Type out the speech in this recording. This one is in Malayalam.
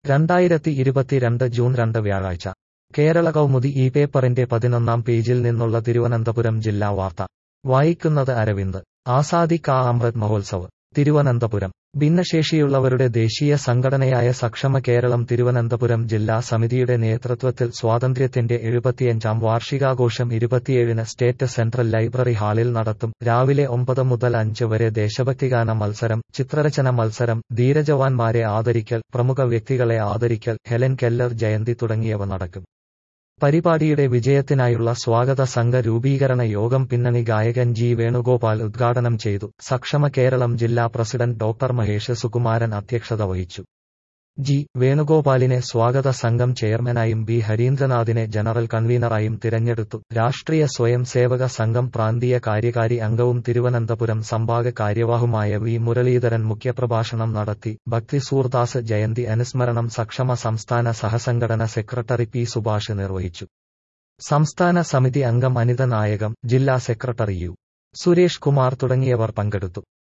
രണ്ടായിരത്തി ഇരുപത്തിരണ്ട് ജൂൺ രണ്ട് വ്യാഴാഴ്ച കേരള കൗമുദി ഈ പേപ്പറിന്റെ പതിനൊന്നാം പേജിൽ നിന്നുള്ള തിരുവനന്തപുരം ജില്ലാ വാർത്ത വായിക്കുന്നത് അരവിന്ദ് ആസാദി കാ അമൃത് മഹോത്സവ് തിരുവനന്തപുരം ഭിന്നശേഷിയുള്ളവരുടെ ദേശീയ സംഘടനയായ സക്ഷമ കേരളം തിരുവനന്തപുരം ജില്ലാ സമിതിയുടെ നേതൃത്വത്തിൽ സ്വാതന്ത്ര്യത്തിന്റെ എഴുപത്തിയഞ്ചാം വാർഷികാഘോഷം ഇരുപത്തിയേഴിന് സ്റ്റേറ്റ് സെൻട്രൽ ലൈബ്രറി ഹാളിൽ നടത്തും രാവിലെ ഒമ്പത് മുതൽ അഞ്ച് വരെ ദേശഭക്തിഗാന മത്സരം ചിത്രരചന മത്സരം ധീരജവാന്മാരെ ആദരിക്കൽ പ്രമുഖ വ്യക്തികളെ ആദരിക്കൽ ഹെലൻ കെല്ലർ ജയന്തി തുടങ്ങിയവ നടക്കും പരിപാടിയുടെ വിജയത്തിനായുള്ള സ്വാഗത സംഘ രൂപീകരണ യോഗം പിന്നണി ഗായകൻ ജി വേണുഗോപാൽ ഉദ്ഘാടനം ചെയ്തു സക്ഷമ കേരളം ജില്ലാ പ്രസിഡന്റ് ഡോക്ടർ മഹേഷ് സുകുമാരൻ അധ്യക്ഷത വഹിച്ചു ജി വേണുഗോപാലിനെ സ്വാഗത സംഘം ചെയർമാനായും ബി ഹരീന്ദ്രനാഥിനെ ജനറൽ കൺവീനറായും തിരഞ്ഞെടുത്തു രാഷ്ട്രീയ സ്വയം സേവക സംഘം പ്രാന്തീയ കാര്യകാരി അംഗവും തിരുവനന്തപുരം സംഭാഗ കാര്യവാഹുമായ വി മുരളീധരൻ മുഖ്യപ്രഭാഷണം നടത്തി ഭക്തി സൂർദാസ് ജയന്തി അനുസ്മരണം സക്ഷമ സംസ്ഥാന സഹസംഘടന സെക്രട്ടറി പി സുഭാഷ് നിർവഹിച്ചു സംസ്ഥാന സമിതി അംഗം അനിത നായകം ജില്ലാ സെക്രട്ടറി യു സുരേഷ് കുമാർ തുടങ്ങിയവർ പങ്കെടുത്തു